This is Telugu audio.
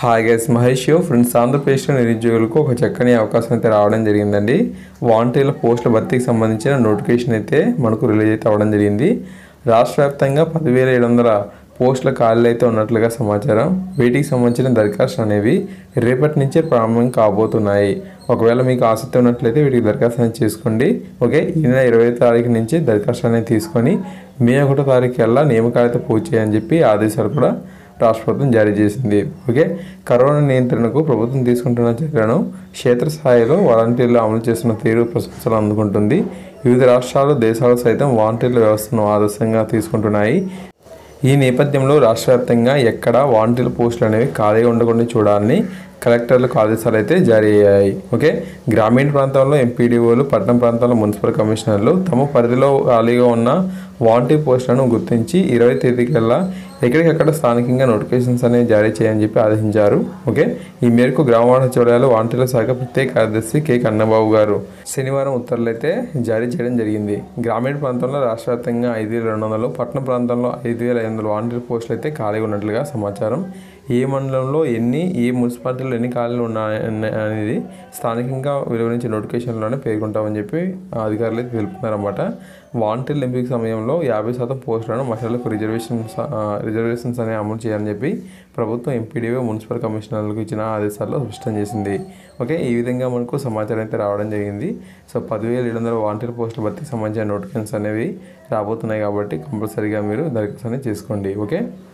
హాయ్ గైస్ మహేష్ ఫ్రెండ్స్ ఆంధ్రప్రదేశ్లో నిరుద్యోగులకు ఒక చక్కని అవకాశం అయితే రావడం జరిగిందండి వాలంటీర్ల పోస్టుల భర్తీకి సంబంధించిన నోటిఫికేషన్ అయితే మనకు రిలీజ్ అయితే అవ్వడం జరిగింది రాష్ట్ర వ్యాప్తంగా పదివేల ఏడు వందల పోస్టుల ఖాళీలు అయితే ఉన్నట్లుగా సమాచారం వీటికి సంబంధించిన దరఖాస్తులు అనేవి రేపటి నుంచే ప్రారంభం కాబోతున్నాయి ఒకవేళ మీకు ఆసక్తి ఉన్నట్లయితే వీటికి దరఖాస్తు అనేది చేసుకోండి ఓకే ఈ నెల ఇరవై తారీఖు నుంచి దరఖాస్తు అనేది తీసుకొని మే ఒకటో తారీఖు కల్లా నియామకాలు అయితే పూర్తి చేయని చెప్పి ఆదేశాలు కూడా రాష్ట్ర ప్రభుత్వం జారీ చేసింది ఓకే కరోనా నియంత్రణకు ప్రభుత్వం తీసుకుంటున్న చర్యలను క్షేత్రస్థాయిలో వాలంటీర్లు అమలు చేస్తున్న తీరు ప్రశంసలు అందుకుంటుంది వివిధ రాష్ట్రాలు దేశాలు సైతం వాలంటీర్ల వ్యవస్థను ఆదర్శంగా తీసుకుంటున్నాయి ఈ నేపథ్యంలో రాష్ట్ర వ్యాప్తంగా ఎక్కడ వాలంటీర్ల పోస్టులు అనేవి ఖాళీగా ఉండకుండా చూడాలని కలెక్టర్లకు ఆదేశాలు అయితే జారీ అయ్యాయి ఓకే గ్రామీణ ప్రాంతాల్లో ఎంపీడీఓలు పట్టణ ప్రాంతాల్లో మున్సిపల్ కమిషనర్లు తమ పరిధిలో ఖాళీగా ఉన్న వాలంటీర్ పోస్టులను గుర్తించి ఇరవై తేదీకల్లా ఎక్కడికక్కడ స్థానికంగా నోటిఫికేషన్స్ అనేవి జారీ చేయని చెప్పి ఆదేశించారు ఓకే ఈ మేరకు గ్రామ సచివాలయాలు వాలంటీర్ల శాఖ ప్రత్యేక కార్యదర్శి కె కన్నబాబు గారు శనివారం ఉత్తర్వులు అయితే జారీ చేయడం జరిగింది గ్రామీణ ప్రాంతంలో రాష్ట్ర వ్యాప్తంగా ఐదు వేల రెండు వందలు పట్టణ ప్రాంతంలో ఐదు వేల ఐదు వందల వాలంటీర్ పోస్టులు అయితే ఖాళీగా ఉన్నట్లుగా సమాచారం ఏ మండలంలో ఎన్ని ఏ మున్సిపాలిటీలో ఎన్ని ఖాళీలు ఉన్నాయి అనేది స్థానికంగా వెలువరించే నోటిఫికేషన్లోనే పేర్కొంటామని చెప్పి ఆ అధికారులు అయితే తెలుపుతున్నారన్నమాట వాలంటీర్ల ఎంపిక సమయంలో యాభై శాతం పోస్టులను మహిళలకు రిజర్వేషన్స్ రిజర్వేషన్స్ అనేవి అమలు చేయాలని చెప్పి ప్రభుత్వం ఎంపీడీఓ మున్సిపల్ కమిషనర్లకు ఇచ్చిన ఆదేశాల్లో స్పష్టం చేసింది ఓకే ఈ విధంగా మనకు సమాచారం అయితే రావడం జరిగింది సో పదివేల ఏడు వందల వాలంటీర్ పోస్టుల భర్తీకి సంబంధించిన నోటిఫికేషన్స్ అనేవి రాబోతున్నాయి కాబట్టి కంపల్సరీగా మీరు దరఖాస్తు అనేది చేసుకోండి ఓకే